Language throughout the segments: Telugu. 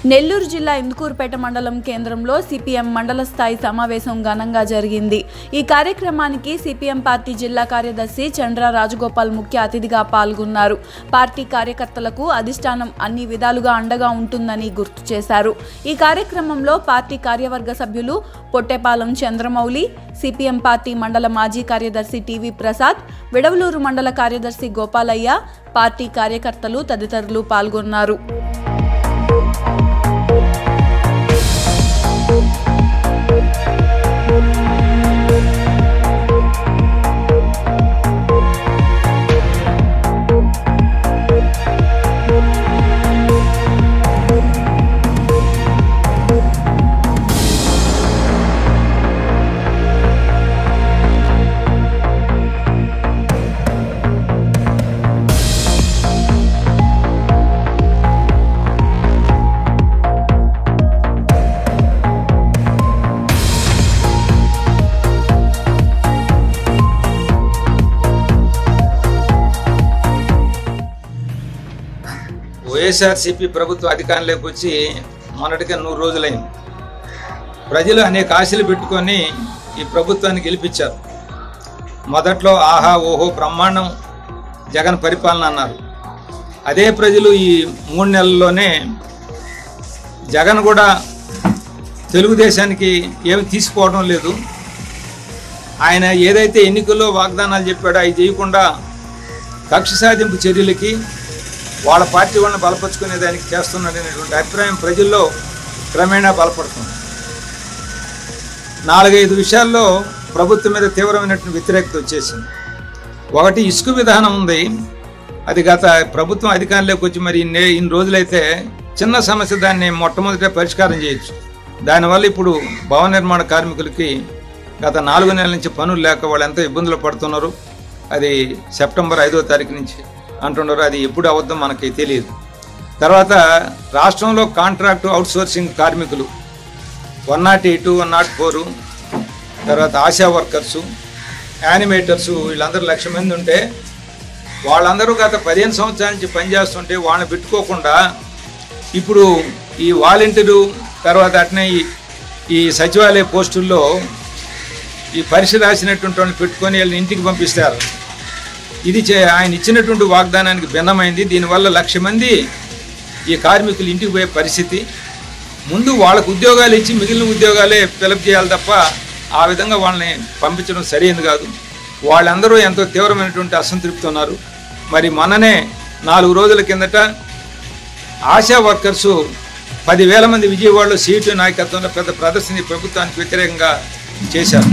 నెల్లూరు జిల్లా ఇందుకూరుపేట మండలం కేంద్రంలో సిపిఎం మండల స్థాయి సమావేశం ఘనంగా జరిగింది ఈ కార్యక్రమానికి సిపిఎం పార్టీ జిల్లా కార్యదర్శి చంద్ర రాజగోపాల్ ముఖ్య అతిథిగా పాల్గొన్నారు పార్టీ కార్యకర్తలకు అధిష్టానం అన్ని విధాలుగా అండగా ఉంటుందని గుర్తు చేశారు ఈ కార్యక్రమంలో పార్టీ కార్యవర్గ సభ్యులు పొట్టెపాలెం చంద్రమౌళి సిపిఎం పార్టీ మండల మాజీ కార్యదర్శి టీవీ ప్రసాద్ విడవలూరు మండల కార్యదర్శి గోపాలయ్య పార్టీ కార్యకర్తలు తదితరులు పాల్గొన్నారు వైఎస్ఆర్సీపీ ప్రభుత్వం అధికారంలోకి వచ్చి మొన్నటికే నూరు రోజులైంది ప్రజలు అనేక ఆశలు పెట్టుకొని ఈ ప్రభుత్వాన్ని గెలిపించారు మొదట్లో ఆహా ఓహో బ్రహ్మాండం జగన్ పరిపాలన అన్నారు అదే ప్రజలు ఈ మూడు నెలల్లోనే జగన్ కూడా తెలుగుదేశానికి ఏమి తీసుకోవడం లేదు ఆయన ఏదైతే ఎన్నికల్లో వాగ్దానాలు చెప్పాడో అవి చేయకుండా కక్ష సాధింపు చర్యలకి వాళ్ళ పార్టీ వాళ్ళని బలపరుచుకునే దానికి చేస్తున్నాడనేటువంటి అభిప్రాయం ప్రజల్లో క్రమేణా బలపడుతుంది నాలుగైదు విషయాల్లో ప్రభుత్వం మీద తీవ్రమైనటువంటి వ్యతిరేకత వచ్చేసింది ఒకటి ఇసుక విధానం ఉంది అది గత ప్రభుత్వం అధికారంలోకి వచ్చి మరి ఇన్ని ఇన్ని రోజులైతే చిన్న సమస్య దాన్ని మొట్టమొదట పరిష్కారం చేయొచ్చు దానివల్ల ఇప్పుడు భవన నిర్మాణ కార్మికులకి గత నాలుగు నెలల నుంచి పనులు లేక వాళ్ళు ఎంతో ఇబ్బందులు పడుతున్నారు అది సెప్టెంబర్ ఐదో తారీఖు నుంచి అంటున్నారు అది ఎప్పుడు అవద్దో మనకి తెలియదు తర్వాత రాష్ట్రంలో కాంట్రాక్టు అవుట్సోర్సింగ్ కార్మికులు one not eight one not four తర్వాత ఆశా వర్కర్సు యానిమేటర్సు వీళ్ళందరూ లక్ష మంది ఉంటే వాళ్ళందరూ గత పదిహేను సంవత్సరాల నుంచి పనిచేస్తుంటే వాళ్ళని పెట్టుకోకుండా ఇప్పుడు ఈ వాలంటీరు తర్వాత అట్నే ఈ ఈ సచివాలయ పోస్టుల్లో ఈ పరీక్ష రాసినటువంటి వాళ్ళని పెట్టుకొని వీళ్ళని ఇంటికి పంపిస్తారు ఇది చే- ఆయన ఇచ్చినటువంటి వాగ్దానానికి భిన్నమైంది దీనివల్ల లక్ష మంది ఈ కార్మికులు ఇంటికి పోయే పరిస్థితి ముందు వాళ్ళకు ఉద్యోగాలు ఇచ్చి మిగిలిన ఉద్యోగాలే ఫిలప్ చేయాలి తప్ప ఆ విధంగా వాళ్ళని పంపించడం సరైనది కాదు వాళ్ళందరూ ఎంతో తీవ్రమైనటువంటి అసంతృప్తి ఉన్నారు మరి మొన్ననే నాలుగు రోజుల కిందట ఆశా వర్కర్సు పదివేల మంది విజయవాడలో సీటు నాయకత్వంలో పెద్ద ప్రదర్శన ఈ ప్రభుత్వానికి వ్యతిరేకంగా చేశారు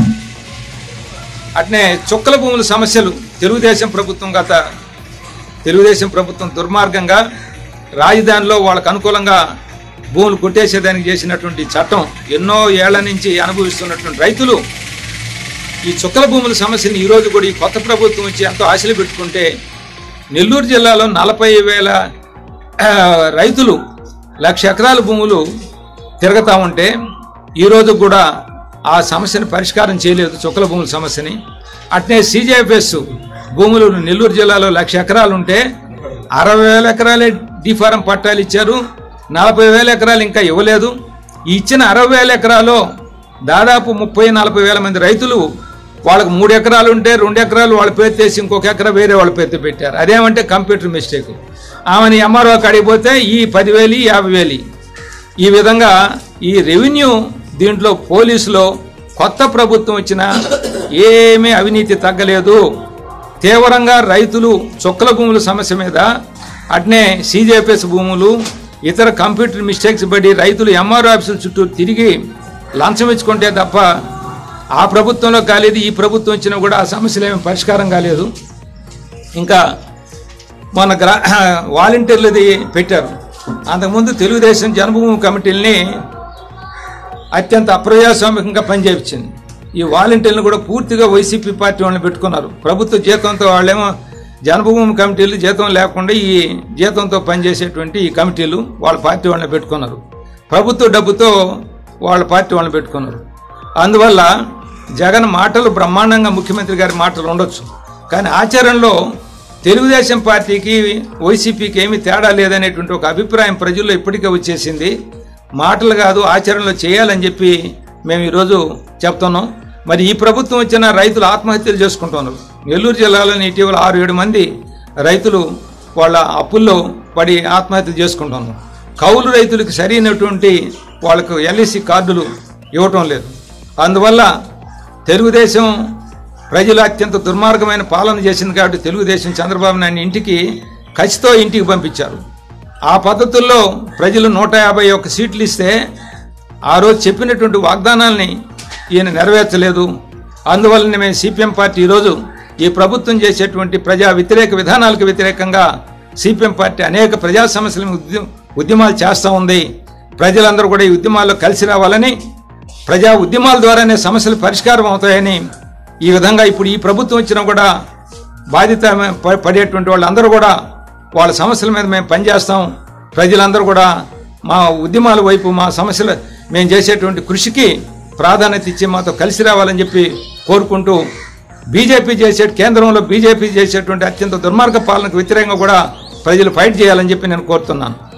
అట్నే చుక్కల భూముల సమస్యలు తెలుగుదేశం ప్రభుత్వం గత తెలుగుదేశం ప్రభుత్వం దుర్మార్గంగా రాజధానిలో వాళ్ళకు అనుకూలంగా భూములు కొట్టేసేదానికి చేసినటువంటి చట్టం ఎన్నో ఏళ్ల నుంచి అనుభవిస్తున్నటువంటి రైతులు ఈ చుక్కల భూముల సమస్యని ఈరోజు కూడా ఈ కొత్త ప్రభుత్వం వచ్చి ఎంతో ఆశలు పెట్టుకుంటే నెల్లూరు జిల్లాలో నలభై వేల ఆ, రైతులు లక్ష ఎకరాల భూములు తిరగతా ఉంటే ఈరోజు కూడా ఆ సమస్యను పరిష్కారం చేయలేదు చుక్కల భూముల సమస్యని అట్నే సీజేఎఫ్ఎస్ భూములు నెల్లూరు జిల్లాలో లక్ష ఎకరాలు ఉంటే అరవై వేల ఎకరాలే డిఫారం పట్టాలు ఇచ్చారు నలభై వేల ఎకరాలు ఇంకా ఇవ్వలేదు ఈ ఇచ్చిన అరవై వేల ఎకరాలు దాదాపు ముప్పై నలభై వేల మంది రైతులు వాళ్ళకి మూడు ఎకరాలు ఉంటే రెండు ఎకరాలు వాళ్ళ పేరు తీసి ఇంకొక ఎకరా వేరే వాళ్ళ పేరుతో పెట్టారు అదేమంటే కంప్యూటర్ మిస్టేక్ ఆమెని ఎంఆర్ఓ అడిగిపోతే ఈ పదివేలు ఈ యాభై వేలు ఈ విధంగా ఈ రెవెన్యూ దీంట్లో పోలీసులో కొత్త ప్రభుత్వం వచ్చినా ఏమీ అవినీతి తగ్గలేదు తీవ్రంగా రైతులు చుక్కల భూముల సమస్య మీద అట్నే సీజేపీఎస్ భూములు ఇతర కంప్యూటర్ మిస్టేక్స్ బట్టి రైతులు ఎంఆర్ఓ ఆఫీసుల చుట్టూ తిరిగి లంచం ఇచ్చుకుంటే తప్ప ఆ ప్రభుత్వంలో కాలేదు ఈ ప్రభుత్వం వచ్చినా కూడా ఆ సమస్యలు ఏమి పరిష్కారం కాలేదు ఇంకా మన గ్రా వాలంటీర్లది పెట్టారు అంతకుముందు తెలుగుదేశం జన్మభూమి కమిటీల్ని అత్యంత అప్రజాస్వామికంగా పనిచేయించింది ఈ వాలంటీర్లను కూడా పూర్తిగా వైసీపీ పార్టీ వాళ్ళని పెట్టుకున్నారు ప్రభుత్వ జీతంతో వాళ్ళేమో జన్మభూమి కమిటీలు జీతం లేకుండా ఈ జీతంతో పనిచేసేటువంటి ఈ కమిటీలు వాళ్ళ పార్టీ వాళ్ళని పెట్టుకున్నారు ప్రభుత్వ డబ్బుతో వాళ్ళ పార్టీ వాళ్ళని పెట్టుకున్నారు అందువల్ల జగన్ మాటలు బ్రహ్మాండంగా ముఖ్యమంత్రి గారి మాటలు ఉండొచ్చు కానీ ఆచరణలో తెలుగుదేశం పార్టీకి వైసీపీకి ఏమీ తేడా లేదనేటువంటి ఒక అభిప్రాయం ప్రజల్లో ఇప్పటికే వచ్చేసింది మాటలు కాదు ఆచరణలో చేయాలని చెప్పి మేము ఈరోజు చెప్తున్నాం మరి ఈ ప్రభుత్వం వచ్చిన రైతులు ఆత్మహత్యలు చేసుకుంటున్నారు నెల్లూరు జిల్లాలోని ఇటీవల ఆరు ఏడు మంది రైతులు వాళ్ళ అప్పుల్లో పడి ఆత్మహత్యలు చేసుకుంటున్నారు కౌలు రైతులకు సరైనటువంటి వాళ్ళకు ఎల్ఐసి కార్డులు ఇవ్వటం లేదు అందువల్ల తెలుగుదేశం ప్రజలు అత్యంత దుర్మార్గమైన పాలన చేసింది కాబట్టి తెలుగుదేశం చంద్రబాబు నాయుడు ఇంటికి ఖచ్చితో ఇంటికి పంపించారు ఆ పద్ధతుల్లో ప్రజలు నూట యాభై ఒక్క సీట్లు ఇస్తే ఆ రోజు చెప్పినటువంటి వాగ్దానాల్ని ఈయన నెరవేర్చలేదు అందువల్లనే మేము సిపిఎం పార్టీ ఈరోజు ఈ ప్రభుత్వం చేసేటువంటి ప్రజా వ్యతిరేక విధానాలకు వ్యతిరేకంగా సిపిఎం పార్టీ అనేక ప్రజా సమస్యల మీద ఉద్య- ఉద్యమాలు చేస్తూ ఉంది ప్రజలందరూ కూడా ఈ ఉద్యమాల్లో కలిసి రావాలని ప్రజా ఉద్యమాల ద్వారానే సమస్యలు పరిష్కారం అవుతాయని ఈ విధంగా ఇప్పుడు ఈ ప్రభుత్వం వచ్చినా కూడా బాధిత ప- పడేటువంటి వాళ్ళందరూ కూడా వాళ్ళ సమస్యల మీద మేము పనిచేస్తాం ప్రజలందరూ కూడా మా ఉద్యమాల వైపు మా సమస్యలు మేము చేసేటువంటి కృషికి ప్రాధాన్యత ఇచ్చి మాతో కలిసి రావాలని చెప్పి కోరుకుంటూ బీజేపీ చేసే కేంద్రంలో బీజేపీ చేసేటువంటి అత్యంత దుర్మార్గ పాలనకు వ్యతిరేకంగా కూడా ప్రజలు ఫైట్ చేయాలని చెప్పి నేను కోరుతున్నాను